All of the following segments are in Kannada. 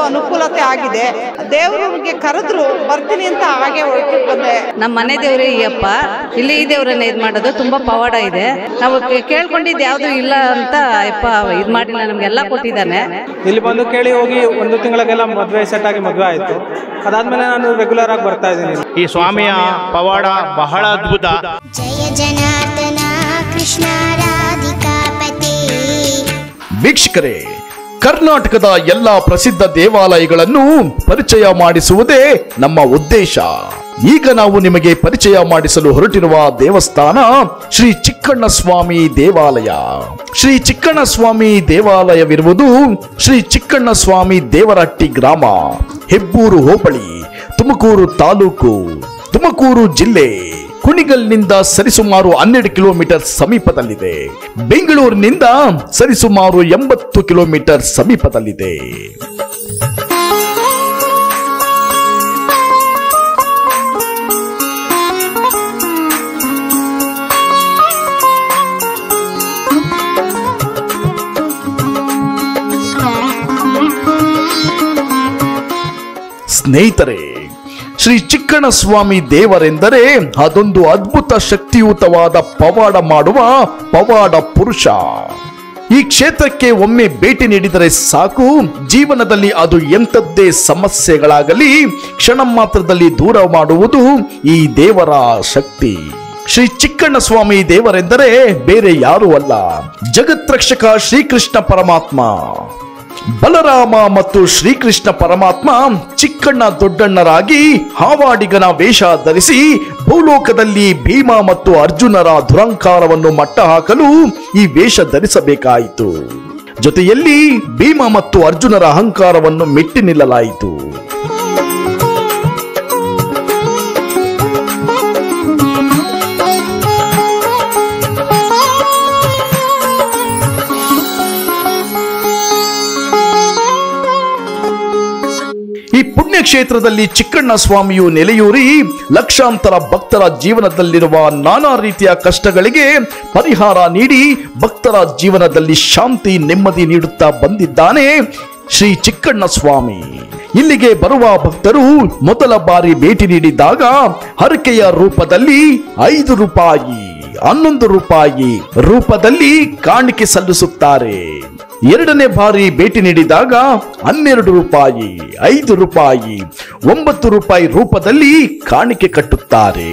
ಅನುಕೂಲತೆ ಆಗಿದೆ ದೇವ್ರಿಗೆ ಕರೆದ್ರು ಬರ್ತೀನಿ ಅಂತ ಹಾಗೆ ಹೊರಟು ಬಂದೆ ನಮ್ಮ ಮನೆ ದೇವ್ರೇ ಈ ಅಪ್ಪ ಇಲ್ಲಿ ಈ ದೇವ್ರನ್ನ ಇದ್ ಮಾಡೋದು ತುಂಬಾ ಪವಾಡ ಇದೆ ನಾವು ಕೇ- ಕೇಳ್ಕೊಂಡಿದ್ದು ಯಾವ್ದು ಇಲ್ಲ ಅಂತ ಅಪ್ಪ ಇದ್ ಮಾಡಿಲ್ಲ ನಮ್ಗೆಲ್ಲ ಕೊಟ್ಟಿದ್ದಾನೆ ಇಲ್ಲಿ ಬಂದು ಕೇಳಿ ಹೋಗಿ ಒಂದು ತಿಂಗಳಿಗೆಲ್ಲ ಮದುವೆ ಸೆಟ್ ಆಗಿ ಮದುವೆ ಆಯಿತು ಅದಾದ್ಮೇಲೆ ನಾನು ರೆಗ್ಯುಲರ್ ಆಗಿ ಬರ್ತಾ ಇದ್ದೀನಿ ಈ ಸ್ವಾಮಿಯ ಪವಾಡ ಬಹಳ ಅದ್ಭುತ जय जनार्दन कृष्ण राधिकापते ವೀಕ್ಷಕರೇ ಕರ್ನಾಟಕದ ಎಲ್ಲ ಪ್ರಸಿದ್ಧ ದೇವಾಲಯಗಳನ್ನು ಪರಿಚಯ ಮಾಡಿಸುವುದೇ ನಮ್ಮ ಉದ್ದೇಶ ಈಗ ನಾವು ನಿಮಗೆ ಪರಿಚಯ ಮಾಡಿಸಲು ಹೊರಟಿರುವ ದೇವಸ್ಥಾನ ಶ್ರೀ ಚಿಕ್ಕಣ್ಣ ಸ್ವಾಮಿ ದೇವಾಲಯ ಶ್ರೀ ಚಿಕ್ಕಣ್ಣ ಸ್ವಾಮಿ ದೇವಾಲಯವಿರುವುದು ಶ್ರೀ ಚಿಕ್ಕಣ್ಣ ಸ್ವಾಮಿ ದೇವರಹಟ್ಟಿ ಗ್ರಾಮ ಹೆಬ್ಬೂರು ಹೋಬಳಿ ತುಮಕೂರು ತಾಲೂಕು ತುಮಕೂರು ಜಿಲ್ಲೆ ಕುಣಿಗಲ್ನಿಂದ ಸರಿಸುಮಾರು ಹನ್ನೆರಡು ಕಿಲೋಮೀಟರ್ ಸಮೀಪದಲ್ಲಿದೆ ಬೆಂಗಳೂರಿನಿಂದ ಸರಿಸುಮಾರು ಎಂಬತ್ತು ಕಿಲೋಮೀಟರ್ ಸಮೀಪದಲ್ಲಿದೆ ಸ್ನೇಹಿತರೆ ಶ್ರೀ ಚಿಕ್ಕಣ್ಣ ಸ್ವಾಮಿ ದೇವರೆಂದರೆ ಅದೊಂದು ಅದ್ಭುತ ಶಕ್ತಿಯುತವಾದ ಪವಾಡ ಮಾಡುವ ಪವಾಡ ಪುರುಷ ಈ ಕ್ಷೇತ್ರಕ್ಕೆ ಒಮ್ಮೆ ಭೇಟಿ ನೀಡಿದರೆ ಸಾಕು ಜೀವನದಲ್ಲಿ ಅದು ಎಂಥದ್ದೇ ಸಮಸ್ಯೆಗಳಾಗಲಿ ಕ್ಷಣ ಮಾತ್ರದಲ್ಲಿ ದೂರ ಮಾಡುವುದು ಈ ದೇವರ ಶಕ್ತಿ ಶ್ರೀ ಚಿಕ್ಕಣ್ಣ ಸ್ವಾಮಿ ದೇವರೆಂದರೆ ಬೇರೆ ಯಾರೂ ಅಲ್ಲ ಜಗತ್ರಕ್ಷಕ ಶ್ರೀಕೃಷ್ಣ ಪರಮಾತ್ಮ ಬಲರಾಮ ಮತ್ತು ಶ್ರೀಕೃಷ್ಣ ಪರಮಾತ್ಮ ಚಿಕ್ಕಣ್ಣ ದೊಡ್ಡಣ್ಣರಾಗಿ ಹಾವಾಡಿಗನ ವೇಷ ಧರಿಸಿ ಭೂಲೋಕದಲ್ಲಿ ಭೀಮ ಮತ್ತು ಅರ್ಜುನರ ದುರಂಕಾರವನ್ನು ಮಟ್ಟ ಹಾಕಲು ಈ ವೇಷ ಧರಿಸಬೇಕಾಯಿತು ಜೊತೆಯಲ್ಲಿ ಭೀಮ ಮತ್ತು ಅರ್ಜುನರ ಅಹಂಕಾರವನ್ನು ಮೆಟ್ಟಿ ನಿಲ್ಲಲಾಯಿತು ಈ ಪುಣ್ಯಕ್ಷೇತ್ರದಲ್ಲಿ ಚಿಕ್ಕಣ್ಣ ಸ್ವಾಮಿಯು ನೆಲೆಯೂರಿ ಲಕ್ಷಾಂತರ ಭಕ್ತರ ಜೀವನದಲ್ಲಿರುವ ನಾನಾ ರೀತಿಯ ಕಷ್ಟಗಳಿಗೆ ಪರಿಹಾರ ನೀಡಿ ಭಕ್ತರ ಜೀವನದಲ್ಲಿ ಶಾಂತಿ ನೆಮ್ಮದಿ ನೀಡುತ್ತಾ ಬಂದಿದ್ದಾನೆ ಶ್ರೀ ಚಿಕ್ಕಣ್ಣ ಸ್ವಾಮಿ ಇಲ್ಲಿಗೆ ಬರುವ ಭಕ್ತರು ಮೊದಲ ಬಾರಿ ಭೇಟಿ ನೀಡಿದಾಗ ಹರಕೆಯ ರೂಪದಲ್ಲಿ ಐದು ರೂಪಾಯಿ ಹನ್ನೊಂದು ರೂಪಾಯಿ ರೂಪದಲ್ಲಿ ಕಾಣಿಕೆ ಸಲ್ಲಿಸುತ್ತಾರೆ ಎರಡನೇ ಬಾರಿ ಭೇಟಿ ನೀಡಿದಾಗ ಹನ್ನೆರಡು ರೂಪಾಯಿ ಐದು ರೂಪಾಯಿ ಒಂಬತ್ತು ರೂಪಾಯಿ ರೂಪದಲ್ಲಿ ಕಾಣಿಕೆ ಕಟ್ಟುತ್ತಾರೆ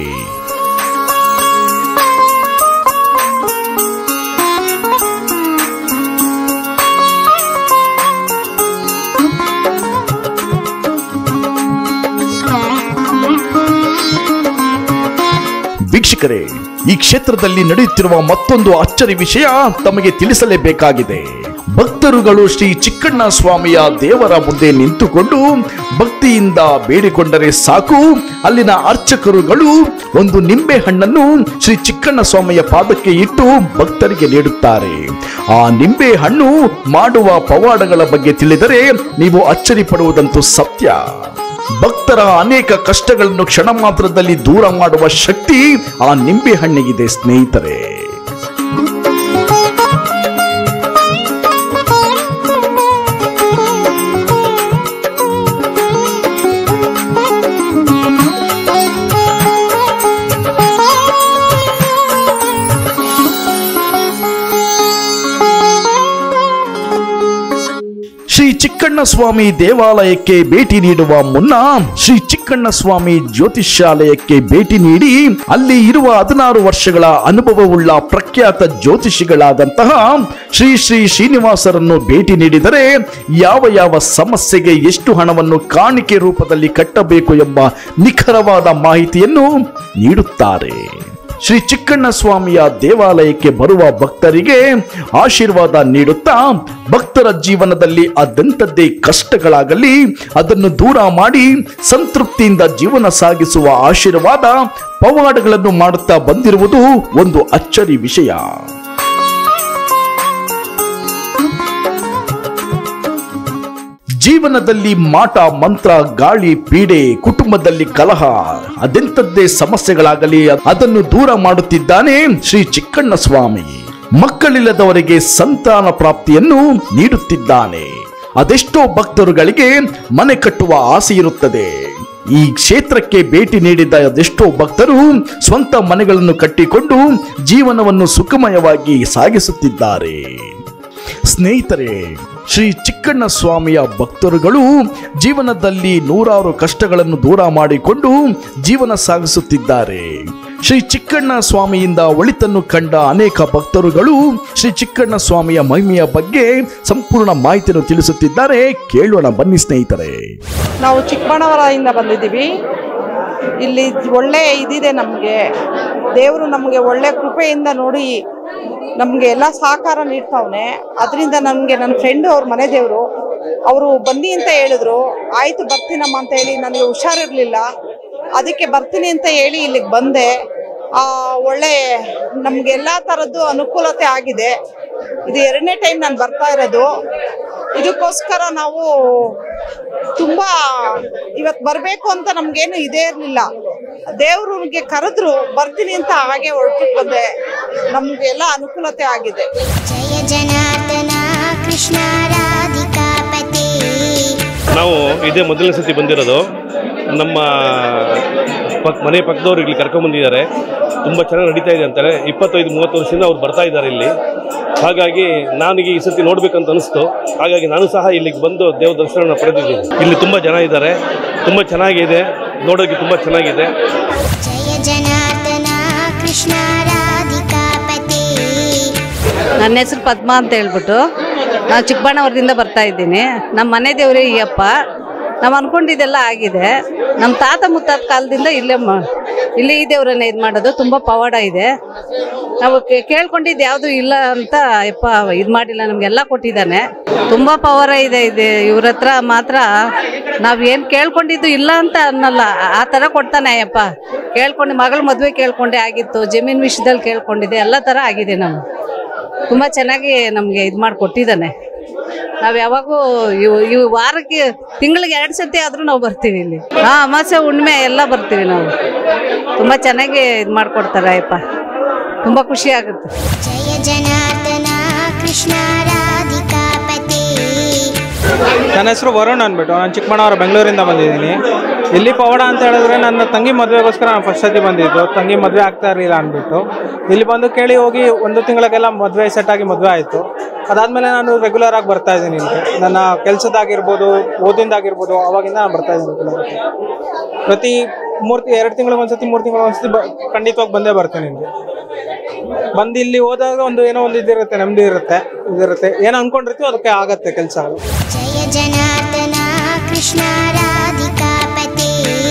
ವೀಕ್ಷಕರೇ ಈ ಕ್ಷೇತ್ರದಲ್ಲಿ ನಡೆಯುತ್ತಿರುವ ಮತ್ತೊಂದು ಅಚ್ಚರಿ ವಿಷಯ ತಮಗೆ ತಿಳಿಸಲೇಬೇಕಾಗಿದೆ ಭಕ್ತರುಗಳು ಶ್ರೀ ಚಿಕ್ಕಣ್ಣ ಸ್ವಾಮಿಯ ದೇವರ ಮುಂದೆ ನಿಂತುಕೊಂಡು ಭಕ್ತಿಯಿಂದ ಬೇಡಿಕೊಂಡರೆ ಸಾಕು ಅಲ್ಲಿನ ಅರ್ಚಕರುಗಳು ಒಂದು ನಿಂಬೆ ಹಣ್ಣನ್ನು ಶ್ರೀ ಚಿಕ್ಕಣ್ಣ ಸ್ವಾಮಿಯ ಪಾದಕ್ಕೆ ಇಟ್ಟು ಭಕ್ತರಿಗೆ ನೀಡುತ್ತಾರೆ ಆ ನಿಂಬೆ ಹಣ್ಣು ಮಾಡುವ ಪವಾಡಗಳ ಬಗ್ಗೆ ತಿಳಿದರೆ ನೀವು ಅಚ್ಚರಿ ಪಡುವುದಂತೂ ಸತ್ಯ ಭಕ್ತರ ಅನೇಕ ಕಷ್ಟಗಳನ್ನು ಕ್ಷಣ ಮಾತ್ರದಲ್ಲಿ ದೂರ ಮಾಡುವ ಶಕ್ತಿ ಆ ನಿಂಬೆ ಹಣ್ಣಿಗಿದೆ ಸ್ನೇಹಿತರೆ ಶ್ರೀ ಚಿಕ್ಕಣ್ಣ ಸ್ವಾಮಿ ದೇವಾಲಯಕ್ಕೆ ಭೇಟಿ ನೀಡುವ ಮುನ್ನ ಶ್ರೀ ಚಿಕ್ಕಣ್ಣ ಸ್ವಾಮಿ ಜ್ಯೋತಿಷ್ಯಾಲಯಕ್ಕೆ ಭೇಟಿ ನೀಡಿ ಅಲ್ಲಿ ಇರುವ ಹದಿನಾರು ವರ್ಷಗಳ ಅನುಭವವುಳ್ಳ ಪ್ರಖ್ಯಾತ ಜ್ಯೋತಿಷಿಗಳಾದಂತಹ ಶ್ರೀ ಶ್ರೀ ಶ್ರೀನಿವಾಸರನ್ನು ಭೇಟಿ ನೀಡಿದರೆ ಯಾವ ಯಾವ ಸಮಸ್ಯೆಗೆ ಎಷ್ಟು ಹಣವನ್ನು ಕಾಣಿಕೆ ರೂಪದಲ್ಲಿ ಕಟ್ಟಬೇಕು ಎಂಬ ನಿಖರವಾದ ಮಾಹಿತಿಯನ್ನು ನೀಡುತ್ತಾರೆ ಶ್ರೀ ಚಿಕ್ಕಣ್ಣ ಸ್ವಾಮಿಯ ದೇವಾಲಯಕ್ಕೆ ಬರುವ ಭಕ್ತರಿಗೆ ಆಶೀರ್ವಾದ ನೀಡುತ್ತಾ ಭಕ್ತರ ಜೀವನದಲ್ಲಿ ಅದೆಂಥದ್ದೇ ಕಷ್ಟಗಳಾಗಲಿ ಅದನ್ನು ದೂರ ಮಾಡಿ ಸಂತೃಪ್ತಿಯಿಂದ ಜೀವನ ಸಾಗಿಸುವ ಆಶೀರ್ವಾದ ಪವಾಡಗಳನ್ನು ಮಾಡುತ್ತಾ ಬಂದಿರುವುದು ಒಂದು ಅಚ್ಚರಿ ವಿಷಯ ಜೀವನದಲ್ಲಿ ಮಾಟ ಮಂತ್ರ ಗಾಳಿ ಪೀಡೆ ಕುಟುಂಬದಲ್ಲಿ ಕಲಹ ಅದೆಂಥದ್ದೇ ಸಮಸ್ಯೆಗಳಾಗಲಿ ಅದನ್ನು ದೂರ ಮಾಡುತ್ತಿದ್ದಾನೆ ಶ್ರೀ ಚಿಕ್ಕಣ್ಣ ಸ್ವಾಮಿ ಮಕ್ಕಳಿಲ್ಲದವರಿಗೆ ಸಂತಾನ ಪ್ರಾಪ್ತಿಯನ್ನು ನೀಡುತ್ತಿದ್ದಾನೆ ಅದೆಷ್ಟೋ ಭಕ್ತರುಗಳಿಗೆ ಮನೆ ಕಟ್ಟುವ ಆಸೆ ಇರುತ್ತದೆ ಈ ಕ್ಷೇತ್ರಕ್ಕೆ ಭೇಟಿ ನೀಡಿದ ಅದೆಷ್ಟೋ ಭಕ್ತರು ಸ್ವಂತ ಮನೆಗಳನ್ನು ಕಟ್ಟಿಕೊಂಡು ಜೀವನವನ್ನು ಸುಖಮಯವಾಗಿ ಸಾಗಿಸುತ್ತಿದ್ದಾರೆ ಸ್ನೇಹಿತರೆ ಶ್ರೀ ಚಿಕ್ಕಣ್ಣ ಸ್ವಾಮಿಯ ಭಕ್ತರುಗಳು ಜೀವನದಲ್ಲಿ ನೂರಾರು ಕಷ್ಟಗಳನ್ನು ದೂರ ಮಾಡಿಕೊಂಡು ಜೀವನ ಸಾಗಿಸುತ್ತಿದ್ದಾರೆ ಶ್ರೀ ಚಿಕ್ಕಣ್ಣ ಸ್ವಾಮಿಯಿಂದ ಒಳಿತನ್ನು ಕಂಡ ಅನೇಕ ಭಕ್ತರುಗಳು ಶ್ರೀ ಚಿಕ್ಕಣ್ಣ ಸ್ವಾಮಿಯ ಮಹಿಮೆಯ ಬಗ್ಗೆ ಸಂಪೂರ್ಣ ಮಾಹಿತಿಯನ್ನು ತಿಳಿಸುತ್ತಿದ್ದಾರೆ ಕೇಳೋಣ ಬನ್ನಿ ಸ್ನೇಹಿತರೆ ನಾವು ಚಿಕ್ಕಬಳ್ಳಾಪುರದಿಂದ ಬಂದಿದ್ದೀವಿ ಇಲ್ಲಿ ಒಳ್ಳೆ ಇದಿದೆ ನಮಗೆ ದೇವರು ನಮಗೆ ಒಳ್ಳೆ ಕೃಪೆಯಿಂದ ನೋಡಿ ನಮಗೆ ಎಲ್ಲ ಸಹಕಾರ ನೀಡ್ತಾವನೆ ಅದರಿಂದ ನನಗೆ ನನ್ನ ಫ್ರೆಂಡು ಅವ್ರ ಮನೆ ದೇವರು ಅವರು ಬನ್ನಿ ಅಂತ ಹೇಳಿದ್ರು ಆಯಿತು ಬರ್ತೀನಮ್ಮ ಅಂತ ಹೇಳಿ ನನಗೆ ಹುಷಾರಿರಲಿಲ್ಲ ಅದಕ್ಕೆ ಬರ್ತೀನಿ ಅಂತ ಹೇಳಿ ಇಲ್ಲಿಗೆ ಬಂದೆ ಆ, ಒಳ್ಳೆ ನಮ್ಗೆ ಎಲ್ಲ ಥರದ್ದು ಅನುಕೂಲತೆ ಆಗಿದೆ ಇದು ಎರಡನೇ ಟೈಮ್ ನಾನು ಬರ್ತಾ ಇರೋದು ಇದಕ್ಕೋಸ್ಕರ ನಾವು ತುಂಬಾ ಇವತ್ತು ಬರಬೇಕು ಅಂತ ನಮ್ಗೇನು ಇದೇ ಇರಲಿಲ್ಲ ದೇವ್ರಿಗೆ ಕರೆದ್ರು ಬರ್ತೀನಿ ಅಂತ ಹಾಗೆ ಹೊರಟು ಬಂದೆ ನಮ್ಗೆಲ್ಲ ಅನುಕೂಲತೆ ಆಗಿದೆ जय जनार्दना कृष्ण राधिकापते ನಾವು ಇದೇ ಮೊದಲನೇ ಸತಿ ಬಂದಿರೋದು ನಮ್ಮ ಪಕ್ ಮನೆ ಪಕ್ಕದವ್ರು ಇಲ್ಲಿ ಕರ್ಕೊಂಬಂದಿದ್ದಾರೆ ತುಂಬ ಚೆನ್ನಾಗಿ ನಡೀತಾ ಇದೆ ಅಂತಾರೆ ಇಪ್ಪತ್ತೈದು ಮೂವತ್ತು ವರ್ಷದಿಂದ ಅವ್ರು ಬರ್ತಾ ಇದ್ದಾರೆ ಇಲ್ಲಿ ಹಾಗಾಗಿ ನನಗೆ ಈ ಸತಿ ನೋಡ್ಬೇಕಂತ ಅನಿಸ್ತು ಹಾಗಾಗಿ ನಾನು ಸಹ ಇಲ್ಲಿಗೆ ಬಂದು ದೇವ ದರ್ಶನ ಪಡೆದಿದ್ದೀನಿ ಇಲ್ಲಿ ತುಂಬ ಜನ ಇದ್ದಾರೆ ತುಂಬ ಚೆನ್ನಾಗಿದೆ ನೋಡೋಕ್ಕೆ ತುಂಬ ಚೆನ್ನಾಗಿದೆ जय जनार्दना कृष्ण राधिकापते ನನ್ನ ಹೆಸರು ಪದ್ಮ ಅಂತ ಹೇಳ್ಬಿಟ್ಟು ನಾನು ಚಿಕ್ಕಬಳ್ಳಾಪುರದಿಂದ ಬರ್ತಾ ಇದ್ದೀನಿ ನಮ್ಮ ಮನೆ ದೇವರೇ ಈ ಅಪ್ಪ ನಾವು ಅನ್ಕೊಂಡಿದ್ದೆಲ್ಲ ಆಗಿದೆ ನಮ್ಮ ತಾತ ಮುತ್ತಾತ ಕಾಲದಿಂದ ಇಲ್ಲೇ ಮ ಇಲ್ಲಿ ಈ ದೇವರನ್ನ ಇದು ಮಾಡೋದು ತುಂಬ ಪವಾಡ ಇದೆ ನಾವು ಕೇ- ಕೇಳ್ಕೊಂಡಿದ್ದು ಯಾವುದು ಇಲ್ಲ ಅಂತ ಯಪ್ಪ ಇದು ಮಾಡಿಲ್ಲ ನಮಗೆಲ್ಲ ಕೊಟ್ಟಿದ್ದಾನೆ ತುಂಬ ಪವರ ಇದೆ ಇದೆ ಇವ್ರ ಹತ್ರ ಮಾತ್ರ ನಾವು ಏನು ಕೇಳ್ಕೊಂಡಿದ್ದು ಇಲ್ಲ ಅಂತ ಅನ್ನಲ್ಲ ಆ- ಆ ಥರ ಕೊಡ್ತಾನೆ ಅಯ್ಯಪ್ಪ ಕೇಳ್ಕೊಂಡು ಮಗಳ ಮದುವೆ ಕೇಳ್ಕೊಂಡೆ ಆಗಿತ್ತು ಜಮೀನು ವಿಷಯದಲ್ಲಿ ಕೇಳ್ಕೊಂಡಿದ್ದೆ ಎಲ್ಲ ಥರ ಆಗಿದೆ ನಾವು ತುಂಬ ಚೆನ್ನಾಗಿ ನಮಗೆ ಇದು ಮಾಡಿ ಕೊಟ್ಟಿದ್ದಾನೆ ನಾವು ಯಾವಾಗೂ ಇವು ಇವು ವಾರಕ್ಕೆ ತಿಂಗಳಿಗೆ ಎರಡು ಸತಿ ಆದರೂ ನಾವು ಬರ್ತೀವಿ ಇಲ್ಲಿ ಹಾಂ ಅಮಾಸೆ ಹುಣ್ಣಿಮೆ ಎಲ್ಲ ಬರ್ತೀವಿ ನಾವು ತುಂಬ ಚೆನ್ನಾಗಿ ಇದು ಮಾಡಿಕೊಡ್ತಾರೆ ಅಯ್ಯಪ್ಪ ತುಂಬ ಖುಷಿ ಆಗುತ್ತೆ जय जनार्दना कृष्ण राधिकापते ನನ್ನ ಹೆಸರು ವರುಣ್ ಅಂದ್ಬಿಟ್ಟು ನಾನು ಚಿಕ್ಕಮಣ್ಣವರ ಬೆಂಗಳೂರಿಂದ ಬಂದಿದ್ದೀನಿ ಇಲ್ಲಿ ಪವಾಡ ಅಂತ ಹೇಳಿದ್ರೆ ನನ್ನ ತಂಗಿ ಮದುವೆಗೋಸ್ಕರ ನಾನು ಫಸ್ಟ್ ಸತಿ ಬಂದಿದ್ದು ತಂಗಿ ಮದುವೆ ಆಗ್ತಾ ಇರಲಿಲ್ಲ ಅಂದ್ಬಿಟ್ಟು ಇಲ್ಲಿ ಬಂದು ಕೇಳಿ ಹೋಗಿ ಒಂದು ತಿಂಗಳಿಗೆಲ್ಲ ಮದುವೆ ಸೆಟ್ ಆಗಿ ಮದುವೆ ಆಯಿತು ಅದಾದಮೇಲೆ ನಾನು ರೆಗ್ಯುಲರ್ ಆಗಿ ಬರ್ತಾ ಇದ್ದೀನಿ ಇಲ್ಲಿ ನನ್ನ ಕೆಲಸದಾಗಿರ್ಬೋದು ಓದಿಂದಾಗಿರ್ಬೋದು ಅವಾಗಿಂದ ನಾನು ಬರ್ತಾ ಇದ್ದೀನಿ regular ಆಗಿ. ಪ್ರತಿ ಮೂರು ಎರಡು ತಿಂಗಳಿಗೆ ಒಂದ್ಸತಿ ಮೂರು ತಿಂಗಳಿಗೆ ಒಂದ್ಸತಿ ಬ ಖಂಡಿತವಾಗಿ ಬಂದೇ ಬರ್ತೀನಿ ಇಲ್ಲಿ ಬಂದು ಇಲ್ಲಿ ಹೋದಾಗ ಒಂದು ಏನೋ ಒಂದು ಇದಿರುತ್ತೆ ನೆಮ್ಮದಿ ಇರುತ್ತೆ ಇದಿರುತ್ತೆ ಏನು ಅನ್ಕೊಂಡಿರ್ತೀವಿ ಅದಕ್ಕೆ ಆಗತ್ತೆ ಕೆಲಸಗಳು जय जनार्दना कृष्ण राधिकापते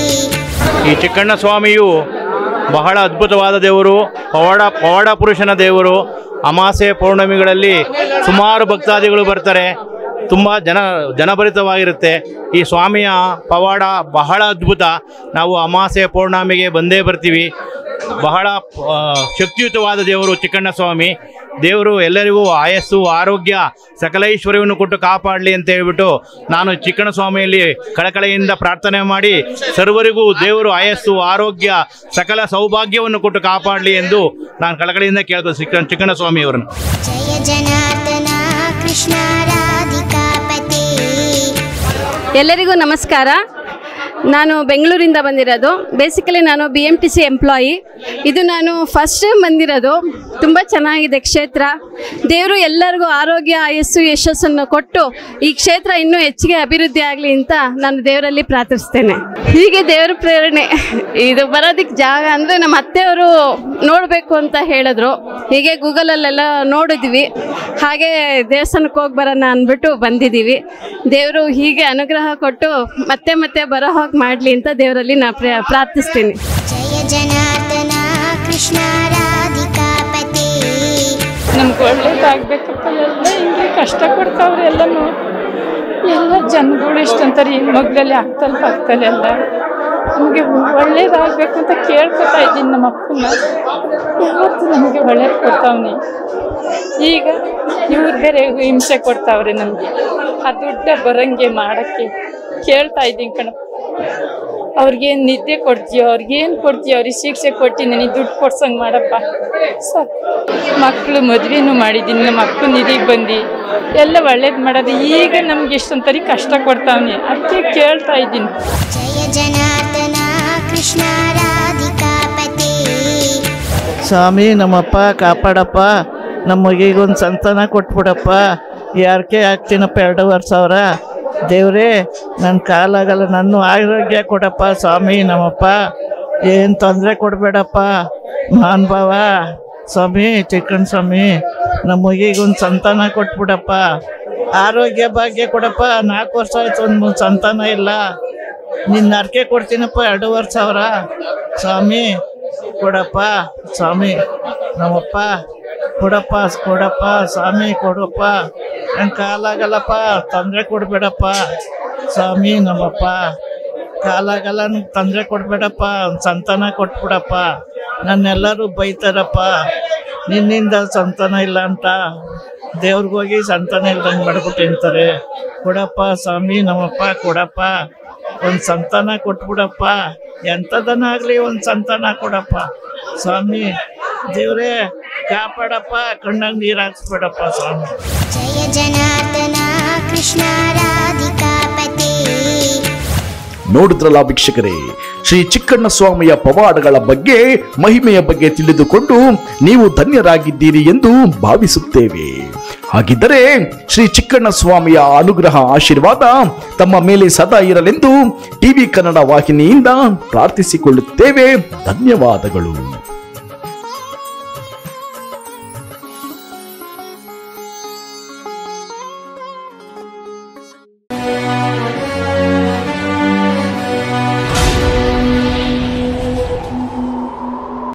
ಈ ಚಿಕ್ಕಣ್ಣ ಸ್ವಾಮಿಯು ಬಹಳ ಅದ್ಭುತವಾದ ದೇವರು ಪವಾಡ ಪವಾಡ ಪುರುಷನ ದೇವರು ಅಮಾಸೆ ಪೌರ್ಣಮಿಗಳಲ್ಲಿ ಸುಮಾರು ಭಕ್ತಾದಿಗಳು ಬರ್ತಾರೆ ತುಂಬ ಜನ ಜನಭರಿತವಾಗಿರುತ್ತೆ ಈ ಸ್ವಾಮಿಯ ಪವಾಡ ಬಹಳ ಅದ್ಭುತ ನಾವು ಅಮಾಸೆ ಪೌರ್ಣಮಿಗೆ ಬಂದೇ ಬರ್ತೀವಿ ಬಹಳ ಆ, ಶಕ್ತಿಯುತವಾದ ದೇವರು ಚಿಕ್ಕಣ್ಣ ಸ್ವಾಮಿ ದೇವರು ಎಲ್ಲರಿಗೂ ಆಯಸ್ಸು ಆರೋಗ್ಯ ಸಕಲ ಐಶ್ವರ್ಯವನ್ನು ಕೊಟ್ಟು ಕಾಪಾಡಲಿ ಅಂತ ಹೇಳ್ಬಿಟ್ಟು ನಾನು ಚಿಕ್ಕಣ್ಣ ಸ್ವಾಮಿಯಲ್ಲಿ ಕಳಕಳೆಯಿಂದ ಪ್ರಾರ್ಥನೆ ಮಾಡಿ ಸರ್ವರಿಗೂ ದೇವರು ಆಯಸ್ಸು ಆರೋಗ್ಯ ಸಕಲ ಸೌಭಾಗ್ಯವನ್ನು ಕೊಟ್ಟು ಕಾಪಾಡಲಿ ಎಂದು ನಾನು ಕಳಕಳೆಯಿಂದ ಕೇಳ್ತೇನೆ ಚಿಕ್ಕ ಚಿಕ್ಕಣ್ಣ ಸ್ವಾಮಿಯವರನ್ನು जय जनार्दना कृष्ण राधिकापते ಎಲ್ಲರಿಗೂ ನಮಸ್ಕಾರ ನಾನು ಬೆಂಗಳೂರಿಂದ ಬಂದಿರೋದು ಬೇಸಿಕಲಿ ನಾನು B M T C employee ಇದು ನಾನು ಫಸ್ಟ್ ಟೈಮ್ ಬಂದಿರೋದು ತುಂಬ ಚೆನ್ನಾಗಿದೆ ಕ್ಷೇತ್ರ ದೇವರು ಎಲ್ಲರಿಗೂ ಆರೋಗ್ಯ ಆಯಸ್ಸು ಯಶಸ್ಸನ್ನು ಕೊಟ್ಟು ಈ ಕ್ಷೇತ್ರ ಇನ್ನೂ ಹೆಚ್ಚಿಗೆ ಅಭಿವೃದ್ಧಿ ಆಗಲಿ ಅಂತ ನಾನು ದೇವರಲ್ಲಿ ಪ್ರಾರ್ಥಿಸ್ತೇನೆ ಹೀಗೆ ದೇವರ ಪ್ರೇರಣೆ ಇದು ಬರೋದಕ್ಕೆ ಜಾಗ ಅಂದರೆ ನಮ್ಮ ಅತ್ತೆಯವರು ನೋಡಬೇಕು ಅಂತ ಹೇಳಿದ್ರು ಹೀಗೆ ಗೂಗಲಲ್ಲೆಲ್ಲ ನೋಡಿದ್ವಿ ಹಾಗೆ ದೇವಸ್ಥಾನಕ್ಕೆ ಹೋಗಿ ಬರೋಣ ಅಂದ್ಬಿಟ್ಟು ಬಂದಿದ್ದೀವಿ ದೇವರು ಹೀಗೆ ಅನುಗ್ರಹ ಕೊಟ್ಟು ಮತ್ತೆ ಮತ್ತೆ ಬರೋ ಹಾಗೆ ಮಾಡಲಿ ಅಂತ ದೇವರಲ್ಲಿ ನಾ ಪ್ರ- ಪ್ರಾರ್ಥಿಸ್ತೀನಿ जय जनार्दना कृष्ण राधिकापते ನಮ್ಗೆ ಒಳ್ಳೇದಾಗಬೇಕಪ್ಪ ಎಲ್ಲ ಹಿಂಗೆ ಕಷ್ಟ ಕೊಡ್ತಾವ್ರೆ ಎಲ್ಲನೂ ಎಲ್ಲ ಜನಗಳು ಇಷ್ಟಂತಾರೆ ಈ ಮಗ್ಳಲ್ಲಿ ಆಗ್ತಲ್ಲ ಪಕ್ಕದಲ್ಲಿ ಎಲ್ಲ ನಮಗೆ ಒಳ್ಳೇದಾಗಬೇಕು ಅಂತ ಕೇಳ್ಕೊತಾ ಇದ್ದೀನಿ ನಮ್ಮ ಅಪ್ಪನ ಯಾವತ್ತು ನಮಗೆ ಒಳ್ಳೇದು ಕೊಡ್ತಾವ್ನಿ ಈಗ ಇವ್ರು ಬೇರೆ ಹಿಂಸೆ ಕೊಡ್ತಾವ್ರೆ ನಮಗೆ ಆ ದುಡ್ಡ ಬರಂಗೆ ಮಾಡೋಕ್ಕೆ ಕೇಳ್ತಾ ಇದ್ದೀನಿ ಕಣ ಅವ್ರಿಗೇನು ನಿದ್ದೆ ಕೊಡ್ತೀಯೋ ಅವ್ರಿಗೇನು ಕೊಡ್ತೀಯೋ ಅವ್ರಿಗೆ ಶಿಕ್ಷೆ ಕೊಟ್ಟಿದ್ದೀನಿ ದುಡ್ಡು ಕೊಡ್ಸಂಗೆ ಮಾಡಪ್ಪ ಸಾಕು ಮಕ್ಕಳು ಮದುವೆನೂ ಮಾಡಿದ್ದೀನಿ ನಮ್ಮ ಮಕ್ಕಳು ನಿಧಿಗೆ ಬಂದು ಎಲ್ಲ ಒಳ್ಳೇದು ಮಾಡೋದು ಈಗ ನಮ್ಗೆ ಇಷ್ಟೊಂಥರ ಕಷ್ಟ ಕೊಡ್ತಾವನೆ ಅದಕ್ಕೆ ಕೇಳ್ತಾ ಇದ್ದೀನಿ जय जनार्दन कृष्ण राधिकापते ಸ್ವಾಮಿ ನಮ್ಮಪ್ಪ ಕಾಪಾಡಪ್ಪ ನಮ್ಮ ಮಗಿಗೊಂದು ಸಂತಾನ ಕೊಟ್ಬಿಡಪ್ಪ ಯಾರಕ್ಕೆ ಹಾಕ್ತೀನಪ್ಪ ಎರಡೂವರೆ ಸಾವಿರ ದೇವ್ರೇ ನನ್ನ ಕಾಲಾಗಲ್ಲ ನನ್ನ ಆರೋಗ್ಯ ಕೊಡಪ್ಪ ಸ್ವಾಮಿ ನಮ್ಮಪ್ಪ ಏನು ತೊಂದರೆ ಕೊಡಬೇಡಪ್ಪ ಮಹಾನ್ ಭಾವ ಸ್ವಾಮಿ ಚಿಕ್ಕಣ್ಣ ಸ್ವಾಮಿ ನಮ್ಮ ಮಗಿಗೊಂದು ಸಂತಾನ ಕೊಟ್ಬಿಡಪ್ಪ ಆರೋಗ್ಯ ಭಾಗ್ಯ ಕೊಡಪ್ಪ ನಾಲ್ಕು ವರ್ಷ ಆಯ್ತು ಒಂದು ಸಂತಾನ ಇಲ್ಲ ನಿನ್ನ ಅರ್ಕೆ ಕೊಡ್ತೀನಪ್ಪ ಎರಡೂವರೆ ಸಾವಿರ ಸ್ವಾಮಿ ಕೊಡಪ್ಪ ಸ್ವಾಮಿ ನಮ್ಮಪ್ಪ ಕೊಡಪ್ಪ ಕೊಡಪ್ಪ ಸ್ವಾಮಿ ಕೊಡಪ್ಪ ನನ್ನ ಕಾಲಾಗಲ್ಲಪ್ಪ ತೊಂದರೆ ಕೊಡಬೇಡಪ್ಪ ಸ್ವಾಮಿ ನಮ್ಮಪ್ಪ ಕಾಲಾಗಲ್ಲ ನಂಗೆ ತೊಂದರೆ ಕೊಡಬೇಡಪ್ಪ ಒಂದು ಸಂತಾನ ಕೊಟ್ಬಿಡಪ್ಪ ನನ್ನೆಲ್ಲರೂ ಬೈತಾರಪ್ಪ ನಿನ್ನಿಂದ ಸಂತಾನ ಇಲ್ಲ ಅಂತ ದೇವ್ರಿಗೋಗಿ ಸಂತಾನ ಇಲ್ದಂಗೆ ಮಾಡ್ಬಿಟ್ಟು ಅಂತಾರೆ ಕೊಡಪ್ಪ ಸ್ವಾಮಿ ನಮ್ಮಪ್ಪ ಕೊಡಪ್ಪ ಒಂದು ಸಂತಾನ ಕೊಟ್ಬಿಡಪ್ಪ ಎಂಥದನ್ನ ಆಗಲಿ ಒಂದು ಸಂತಾನ ಕೊಡಪ್ಪ ಸ್ವಾಮಿ ದೇವ್ರೇ ಕಾಪಾಡಪ್ಪ ಕಣ್ಣಾಗ ನೀರು ಹಾಕ್ಸ್ಬೇಡಪ್ಪ ಸ್ವಾಮಿ जय जनार्दन कृष्ण राधिकापते ನೋಡಿದ್ರಲ್ಲ ವೀಕ್ಷಕರೇ ಶ್ರೀ ಚಿಕ್ಕಣ್ಣ ಸ್ವಾಮಿಯ ಪವಾಡಗಳ ಬಗ್ಗೆ ಮಹಿಮೆಯ ಬಗ್ಗೆ ತಿಳಿದುಕೊಂಡು ನೀವು ಧನ್ಯರಾಗಿದ್ದೀರಿ ಎಂದು ಭಾವಿಸುತ್ತೇವೆ ಹಾಗಿದ್ದರೆ ಶ್ರೀ ಚಿಕ್ಕಣ್ಣ ಸ್ವಾಮಿಯ ಅನುಗ್ರಹ ಆಶೀರ್ವಾದ ತಮ್ಮ ಮೇಲೆ ಸದಾ ಇರಲೆಂದು ಟಿವಿ ಕನ್ನಡ ವಾಹಿನಿಯಿಂದ ಪ್ರಾರ್ಥಿಸಿಕೊಳ್ಳುತ್ತೇವೆ ಧನ್ಯವಾದಗಳು